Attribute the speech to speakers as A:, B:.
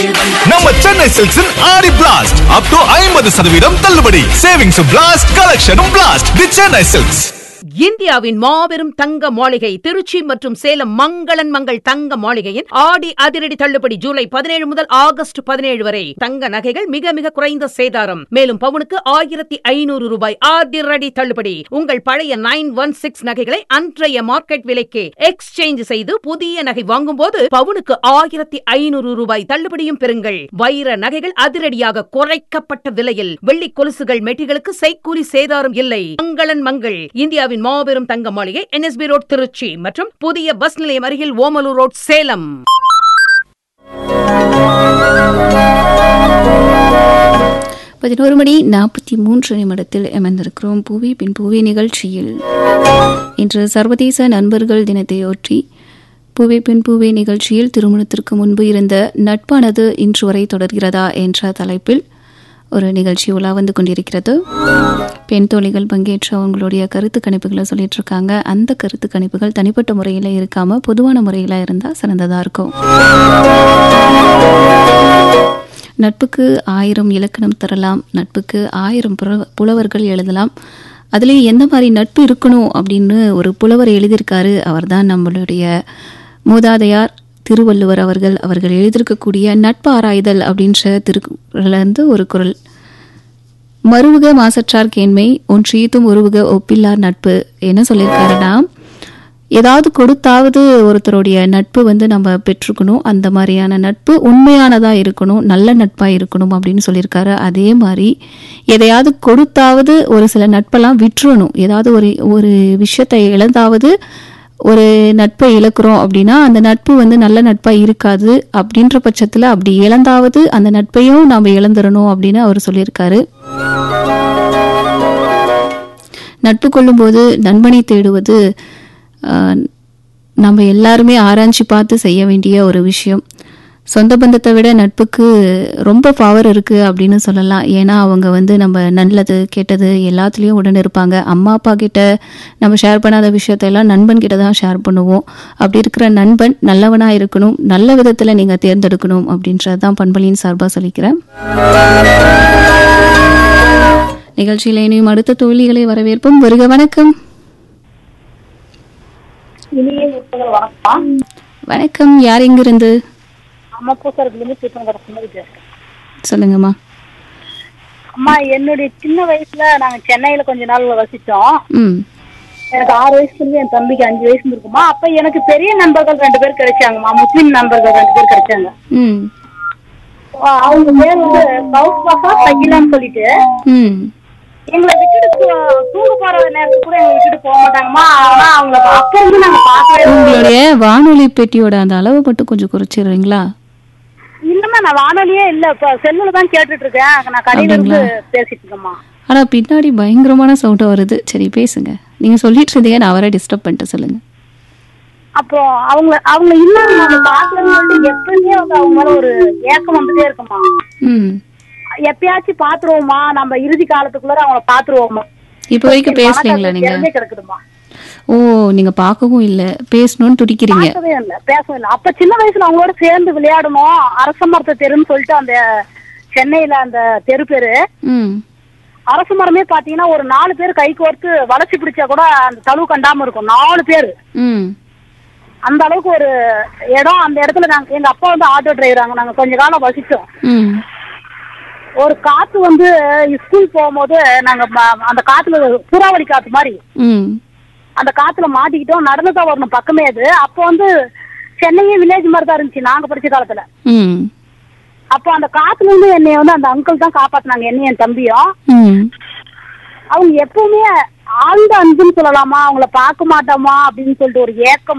A: நம்ம சென்னை சில்க்ஸின் ஆடி blast up to ஐம்பது சதவீதம் தள்ளுபடி சேவிங்ஸ் பிளாஸ்ட் கலெக்ஷனும் பிளாஸ்ட் தி சென்னை சில்க்ஸ்
B: இந்தியாவின் மாபெரும் தங்க மாளிகை திருச்சி மற்றும் சேலம் மங்களன் மங்கள் தங்க மாளிகையின் ஆடி அதிரடி தள்ளுபடி ஜூலை பதினேழு முதல் ஆகஸ்ட் பதினேழு வரை தங்க நகைகள் மிக மிக குறைந்த சேதாரம் மேலும் பவுனுக்கு ஆயிரத்தி ஐநூறு ரூபாய் அதிரடி தள்ளுபடி உங்கள் பழைய நைன் ஒன் சிக்ஸ் நகைகளை அன்றைய மார்க்கெட் விலைக்கு எக்ஸ்சேஞ்ச் செய்து புதிய நகை வாங்கும்போது பவுனுக்கு ஆயிரத்தி ஐநூறு ரூபாய் தள்ளுபடியும் பெறுங்கள் வைர நகைகள் அதிரடியாக குறைக்கப்பட்ட விலையில் வெள்ளி கொலுசுகள் மெட்டிகளுக்கு செய்கூலி சேதாரம் இல்லை மங்களன் மங்கள் இந்தியாவின் மாபெரும் தங்க மாளிகை என்எஸ்பி ரோட் திருச்சி மற்றும் புதிய பஸ் நிலையம் அருகில் ஓமலூர் ரோட் சேலம்
C: பதினோரு மணி நாற்பத்தி மூன்று நிமிடத்தில் அமர்ந்திருக்கிறோம் பூவி பின் பூவி நிகழ்ச்சியில் இன்று சர்வதேச நண்பர்கள் தினத்தையொட்டி பூவே பின் பூவே நிகழ்ச்சியில் திருமணத்திற்கு முன்பு இருந்த நட்பானது இன்று வரை தொடர்கிறதா என்ற தலைப்பில் ஒரு நிகழ்ச்சி உலா வந்து கொண்டிருக்கிறது பெண் தோழிகள் பங்கேற்ற அவங்களுடைய கருத்து கணிப்புகளை சொல்லிட்டு இருக்காங்க அந்த கருத்து கணிப்புகள் தனிப்பட்ட முறையில் இருக்காம பொதுவான முறையில் இருந்தால் சிறந்ததாக இருக்கும் நட்புக்கு ஆயிரம் இலக்கணம் தரலாம் நட்புக்கு ஆயிரம் புல- புலவர்கள் எழுதலாம் அதுலேயும் எந்த மாதிரி நட்பு இருக்கணும் அப்படின்னு ஒரு புலவர் எழுதியிருக்காரு அவர்தான் நம்மளுடைய மூதாதையார் திருவள்ளுவர் அவர்கள் அவர்கள் எழுதியிருக்கக்கூடிய நட்பு ஆராய்தல் அப்படின்ற திருக்குறள்லேருந்து ஒரு குறள் மறுவுக மாசற்றார் கேண்மை ஒன்றியத்தும் உருவுக ஒப்பில்லார் நட்பு என்ன சொல்லியிருக்காருன்னா ஏதாவது கொடுத்தாவது ஒருத்தருடைய நட்பு வந்து நம்ம பெற்றுக்கணும் அந்த மாதிரியான நட்பு உண்மையானதா இருக்கணும் நல்ல நட்பா இருக்கணும் அப்படின்னு சொல்லியிருக்காரு அதே மாதிரி எதையாவது கொடுத்தாவது ஒரு சில நட்பெல்லாம் விட்டுறணும் ஏதாவது ஒரு ஒரு விஷயத்தை இழந்தாவது ஒரு நட்பை இழக்கிறோம் அப்படின்னா அந்த நட்பு வந்து நல்ல நட்பா இருக்காது அப்படின்ற பட்சத்துல அப்படி இழந்தாவது அந்த நட்பையும் நாம இழந்துடணும் அப்படின்னு அவர் சொல்லியிருக்காரு நட்பு கொள்ளும்போது நண்பனை தேடுவது ஆஹ், நம்ம எல்லாருமே ஆராய்ச்சி பார்த்து செய்ய வேண்டிய ஒரு விஷயம் சொந்த பந்தத்தை விட நட்புக்கு ரொம்ப பவர் இருக்கு அப்படின்னு சொல்லலாம் ஏன்னா அவங்க வந்து நம்ம நல்லது கெட்டது எல்லாத்துலேயும் உடன் இருப்பாங்க அம்மா அப்பா கிட்ட நம்ம ஷேர் பண்ணாத விஷயத்தையெல்லாம் நண்பன் கிட்ட தான் ஷேர் பண்ணுவோம் அப்படி இருக்கிற நண்பன் நல்லவனா இருக்கணும் நல்ல விதத்தில் நீங்கள் தேர்ந்தெடுக்கணும் அப்படின்றது தான் பண்பலியின் சார்பாக சொல்லிக்கிறேன் நிகழ்ச்சியில் இனியும் அடுத்த தோழிகளை வரவேற்போம் வருக வணக்கம்
D: இனிய முற்பகல் வணக்கம்
C: வணக்கம் யார் எங்கிருந்து
D: அம்மா பூசரத்துலேருந்து திருப்பங்கர சுமதி பேசுறேன்
C: சொல்லுங்கம்மா
D: அம்மா என்னுடைய சின்ன வயசுல நாங்க சென்னையில கொஞ்ச நாள் வசிச்சோம்
C: ம்
D: எனக்கு ஆறு வயசுல இருந்து என் தம்பிக்கு அஞ்சு வயசு இருக்குமா அப்ப எனக்கு பெரிய நண்பர்கள் ரெண்டு பேர் கிடைச்சாங்கம்மா முஸ்லீம் நண்பர்கள் ரெண்டு பேர் கிடைச்சாங்க
C: ம்
D: அஹ் அவங்க பேர் வந்து கௌஸ்பகா சகிலான்னு சொல்லிட்டு
C: ம்
D: எங்களை விட்டுட்டு தூ- தூங்க போற நேரத்துக்கு கூட எங்களை விட்டுட்டு போக மாட்டாங்கம்மா ஆனா அவங்கள அப்ப இருந்து நாங்க பார்க்கவே இல்லை.
C: உங்களுடைய வானொலி பெட்டியோட அந்த அளவு மட்டும் கொஞ்சம் குறைச்சிடுறீங்களா
D: இல்லம்மா நான் வானொலியே இல்ல இப்ப செல்லுல தான் கேட்டுட்டு இருக்கேன் நான் கடையில இருந்து பேசிட்டு இருக்கேம்மா
C: ஆனா பின்னாடி பயங்கரமான சவுண்ட் வருது சரி பேசுங்க நீங்க சொல்லிட்டு இருந்தீங்க நான் வர டிஸ்டர்ப் பண்ணிட்டு சொல்லுங்க
D: அப்புறம் அவங்க அவங்க இன்னும் நம்ம பாக்கலன்னு சொல்லிட்டு எப்பயுமே வந்து அவங்க மேல ஒரு ஏக்கம் வந்துட்டே இருக்குமா
C: ம்
D: எப்பயாச்சும் பாத்துருவோமா நம்ம இறுதி காலத்துக்குள்ள அவங்கள பாத்துருவோமா
C: இப்போ வரைக்கும் பேசலீங்களா நீங்க
D: தெரிஞ்சே கிடக்குதுமா
C: ஓ நீங்க பார்க்கவும் இல்ல பேசணும்னு துடிக்கிறீங்க
D: பார்க்கவே இல்ல பேசவே இல்ல அப்ப சின்ன வயசுல அவங்களோட சேர்ந்து விளையாடணும் அரச மரத்த தெருன்னு சொல்லிட்டு அந்த சென்னையில அந்த தெரு பேரு
C: ம்
D: அரச மரமே பாத்தீங்கன்னா ஒரு நாலு பேர் கை கோர்த்து வளைச்சு பிடிச்சா கூட அந்த தழுவு கண்டாம இருக்கும் நாலு பேர்
C: ம்
D: அந்த அளவுக்கு ஒரு இடம் அந்த இடத்துல நாங்க எங்க அப்பா வந்து ஆட்டோ டிரைவராங்க நாங்க கொஞ்ச காலம் வசிச்சோம்
C: ம்
D: ஒரு காத்து வந்து ஸ்கூல் போகும்போது நாங்க ம- அந்த காத்துல சூறாவளி காத்து மாதிரி
C: ம்
D: அந்த காத்துல மாட்டிக்கிட்டோம் நடந்து தான் வரணும் பக்கமே அது அப்போ வந்து சென்னையே வில்லேஜ் மாதிரி தான் இருந்துச்சு நாங்க படிச்ச காலத்துல
C: ம்
D: அப்போ அந்த காத்துல இருந்து என்னைய வந்து அந்த அங்கிள் தான் காப்பாத்துனாங்க என்னையும் என் தம்பியும்
C: ம்
D: அவங்க எப்பவுமே ஆழ்ந்த அன்புன்னு சொல்லலாமா அவங்கள பார்க்க மாட்டோமா அப்படின்னு சொல்லிட்டு ஒரு ஏக்கம்